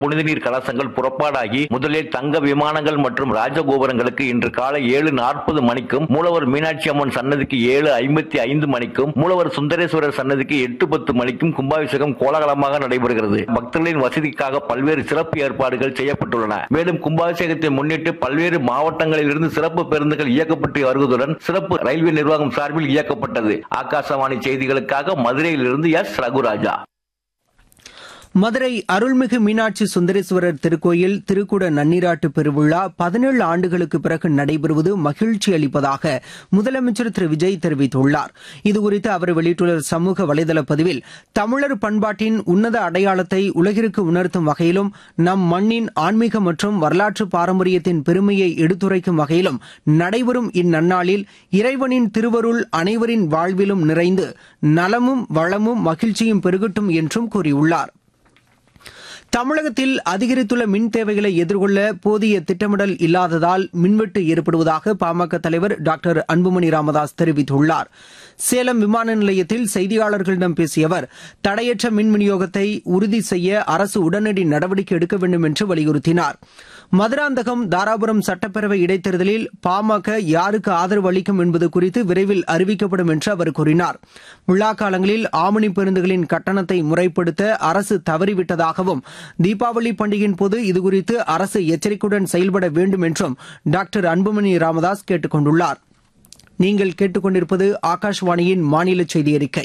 புனிதநீர் கலசங்கள் புறப்பாடாகி முதலில் தங்க விமானங்கள் மற்றும் ராஜகோபுரங்களுக்கு இன்று காலை ஏழு நாற்பது மணிக்கும் மூலவர் மீனாட்சி அம்மன் சன்னதிக்கு ஏழு ஐம்பத்தி ஐந்து மணிக்கும் மூலவர் சுந்தரேஸ்வரர் சன்னதிக்கு எட்டு பத்து மணிக்கும் கும்பாபிஷேகம் கோலாகலமாக நடைபெறுகிறது பக்தர்களின் வசதிக்காக பல்வேறு சிறப்பு ஏற்பாடுகள் செய்யப்பட்டுள்ளன மேலும் கும்பாபிஷேகத்தை முன்னிட்டு பல்வேறு மாவட்டங்களில் இருந்து சிறப்பு பேருந்துகள் இயக்கப்பட்டு வருவதுடன் சிறப்பு ரயில்வே நிர்வாகம் சார்பில் இயக்கப்பட்டது ஆகாசவாணி செய்திகளுக்காக மதுரையிலிருந்து எஸ் ரகுராஜா மதுரை அருள்மிகு மீனாட்சி சுந்தரேஸ்வரர் திருக்கோயில் திருக்குட நன்னீராட்டு பெருவிழா பதினேழு ஆண்டுகளுக்கு பிறகு நடைபெறுவது மகிழ்ச்சி அளிப்பதாக முதலமைச்சர் திரு விஜய் தெரிவித்துள்ளார் இதுகுறித்து அவர் வெளியிட்டுள்ள சமூக வலைதள பதிவில் தமிழர் பண்பாட்டின் உன்னத அடையாளத்தை உலகிற்கு உணர்த்தும் வகையிலும் நம் மண்ணின் ஆன்மீக மற்றும் வரலாற்று பாரம்பரியத்தின் பெருமையை எடுத்துரைக்கும் வகையிலும் நடைபெறும் இந்நன்னாளில் இறைவனின் திருவருள் அனைவரின் வாழ்விலும் நிறைந்து நலமும் வளமும் மகிழ்ச்சியும் பெருகட்டும் என்றும் கூறியுள்ளார் தமிழகத்தில் அதிகரித்துள்ள மின் தேவைகளை எதிர்கொள்ள போதிய திட்டமிடல் இல்லாததால் மின்வெட்டு ஏற்படுவதாக பாமக தலைவர் டாக்டர் அன்புமணி ராமதாஸ் தெரிவித்துள்ளார் சேலம் விமான நிலையத்தில் செய்தியாளர்களிடம் பேசிய அவர் தடையற்ற மின் விநியோகத்தை உறுதி செய்ய அரசு உடனடி நடவடிக்கை எடுக்க வேண்டும் என்று வலியுறுத்தினார் மதுராந்தகம் தாராபுரம் சட்டப்பேரவை இடைத்தேர்தலில் பாமக யாருக்கு ஆதரவு அளிக்கும் என்பது குறித்து விரைவில் அறிவிக்கப்படும் என்று அவர் கூறினார் விழா காலங்களில் ஆமணி பேருந்துகளின் கட்டணத்தை முறைப்படுத்த அரசு தவறிவிட்டதாகவும் தீபாவளி பண்டிகையின் போது இதுகுறித்து அரசு எச்சரிக்கையுடன் செயல்பட வேண்டும் என்றும் டாக்டர் அன்புமணி ராமதாஸ் கேட்டுக் கொண்டுள்ளார் நீங்கள் கேட்டுக்கொண்டிருப்பது ஆகாஷ்வாணியின் மாநில செய்தி அறிக்கை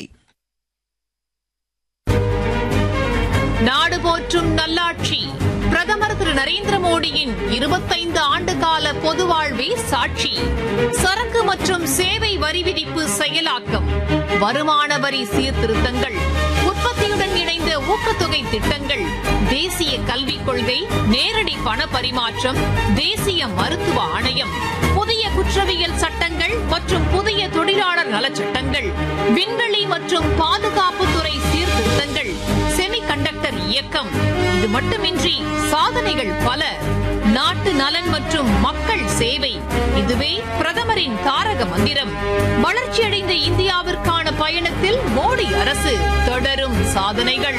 நாடு போற்றும் நல்லாட்சி பிரதமர் திரு நரேந்திர மோடியின் இருபத்தைந்து ஆண்டு கால பொது வாழ்வே சாட்சி சரக்கு மற்றும் சேவை வரி விதிப்பு செயலாக்கம் வருமான வரி சீர்திருத்தங்கள் உற்பத்தியுடன் இணைந்த ஊக்கத்தொகை திட்டங்கள் தேசிய கல்விக் கொள்கை நேரடி பண பரிமாற்றம் தேசிய மருத்துவ ஆணையம் புதிய குற்றவியல் சட்டங்கள் மற்றும் புதிய தொழிலாளர் நலச்சட்டங்கள் விண்வெளி மற்றும் பாதுகாப்புத்துறை சீர்திருத்தங்கள் செமி கண்டக்டர் இயக்கம் இது மட்டுமின்றி சாதனைகள் பல நாட்டு நலன் மற்றும் மக்கள் சேவை இதுவே பிரதமரின் தாரக மந்திரம் வளர்ச்சியடைந்த இந்தியாவிற்கான பயணத்தில் மோடி அரசு தொடரும் சாதனைகள்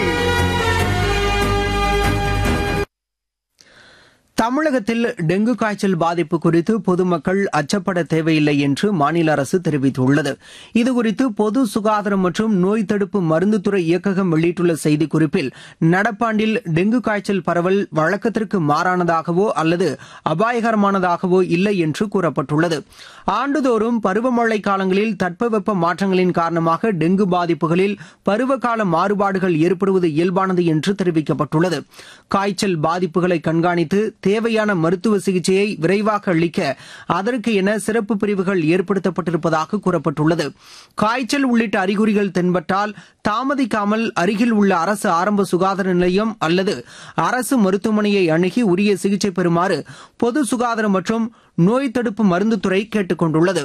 தமிழகத்தில் டெங்கு காய்ச்சல் பாதிப்பு குறித்து பொதுமக்கள் அச்சப்பட தேவையில்லை என்று மாநில அரசு தெரிவித்துள்ளது இதுகுறித்து பொது சுகாதாரம் மற்றும் நோய் தடுப்பு மருந்துத்துறை இயக்ககம் வெளியிட்டுள்ள செய்திக்குறிப்பில் நடப்பாண்டில் டெங்கு காய்ச்சல் பரவல் வழக்கத்திற்கு மாறானதாகவோ அல்லது அபாயகரமானதாகவோ இல்லை என்று கூறப்பட்டுள்ளது ஆண்டுதோறும் பருவமழை காலங்களில் தட்பவெப்ப மாற்றங்களின் காரணமாக டெங்கு பாதிப்புகளில் பருவகால மாறுபாடுகள் ஏற்படுவது இயல்பானது என்று தெரிவிக்கப்பட்டுள்ளது காய்ச்சல் பாதிப்புகளை கண்காணித்து தேவையான மருத்துவ சிகிச்சையை விரைவாக அளிக்க அதற்கு என சிறப்பு பிரிவுகள் ஏற்படுத்தப்பட்டிருப்பதாக கூறப்பட்டுள்ளது காய்ச்சல் உள்ளிட்ட அறிகுறிகள் தென்பட்டால் தாமதிக்காமல் அருகில் உள்ள அரசு ஆரம்ப சுகாதார நிலையம் அல்லது அரசு மருத்துவமனையை அணுகி உரிய சிகிச்சை பெறுமாறு பொது சுகாதாரம் மற்றும் நோய் தடுப்பு மருந்துத்துறை கேட்டுக் கொண்டுள்ளது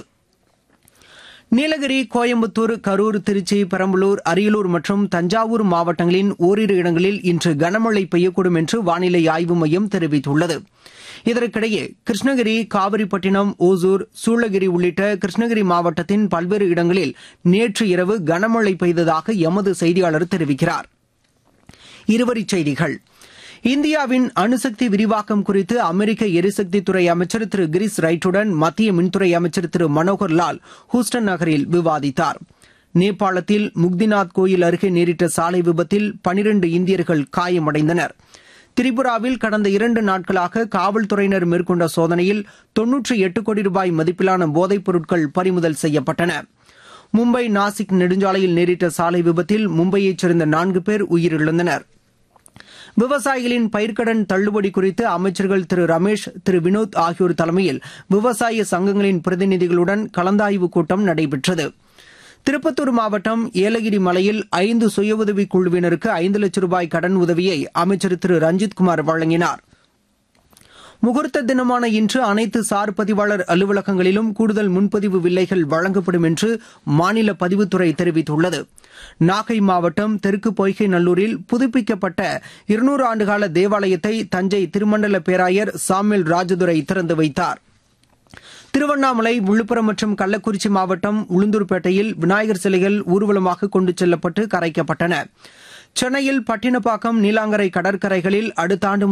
நீலகிரி கோயம்புத்தூர் கரூர் திருச்சி பெரம்பலூர் அரியலூர் மற்றும் தஞ்சாவூர் மாவட்டங்களின் ஓரிரு இடங்களில் இன்று கனமழை பெய்யக்கூடும் என்று வானிலை ஆய்வு மையம் தெரிவித்துள்ளது இதற்கிடையே கிருஷ்ணகிரி காவிரிப்பட்டினம் ஓசூர் சூளகிரி உள்ளிட்ட கிருஷ்ணகிரி மாவட்டத்தின் பல்வேறு இடங்களில் நேற்று இரவு கனமழை பெய்ததாக எமது செய்தியாளர் தெரிவிக்கிறார் இருவரிச் செய்திகள் இந்தியாவின் அணுசக்தி விரிவாக்கம் குறித்து அமெரிக்க எரிசக்தித்துறை அமைச்சர் திரு கிரிஸ் ரைட்டுடன் மத்திய மின்துறை அமைச்சர் திரு மனோகர் லால் ஹூஸ்டன் நகரில் விவாதித்தார் நேபாளத்தில் முக்திநாத் கோயில் அருகே நேரிட்ட சாலை விபத்தில் பனிரண்டு இந்தியர்கள் காயமடைந்தனர் திரிபுராவில் கடந்த இரண்டு நாட்களாக காவல்துறையினர் மேற்கொண்ட சோதனையில் தொன்னூற்றி எட்டு கோடி ரூபாய் மதிப்பிலான போதைப் பொருட்கள் பறிமுதல் செய்யப்பட்டன மும்பை நாசிக் நெடுஞ்சாலையில் நேரிட்ட சாலை விபத்தில் மும்பையைச் சேர்ந்த நான்கு பேர் உயிரிழந்தனர் விவசாயிகளின் பயிர்க்கடன் தள்ளுபடி குறித்து அமைச்சர்கள் திரு ரமேஷ் திரு வினோத் ஆகியோர் தலைமையில் விவசாய சங்கங்களின் பிரதிநிதிகளுடன் கலந்தாய்வு கூட்டம் நடைபெற்றது திருப்பத்தூர் மாவட்டம் ஏலகிரி மலையில் ஐந்து சுய உதவி குழுவினருக்கு ஐந்து லட்சம் ரூபாய் கடன் உதவியை அமைச்சர் திரு ரஞ்சித்குமார் வழங்கினார் முகூர்த்த தினமான இன்று அனைத்து சார் பதிவாளர் அலுவலகங்களிலும் கூடுதல் முன்பதிவு வில்லைகள் வழங்கப்படும் என்று மாநில பதிவுத்துறை தெரிவித்துள்ளது நாகை மாவட்டம் தெற்கு பொய்கை நல்லூரில் புதுப்பிக்கப்பட்ட இருநூறு ஆண்டுகால தேவாலயத்தை தஞ்சை திருமண்டல பேராயர் சாமியல் ராஜதுரை திறந்து வைத்தார் திருவண்ணாமலை விழுப்புரம் மற்றும் கள்ளக்குறிச்சி மாவட்டம் உளுந்தூர்பேட்டையில் விநாயகர் சிலைகள் ஊர்வலமாக கொண்டு செல்லப்பட்டு கரைக்கப்பட்டன சென்னையில் பட்டினப்பாக்கம் நீலாங்கரை கடற்கரைகளில் அடுத்த ஆண்டு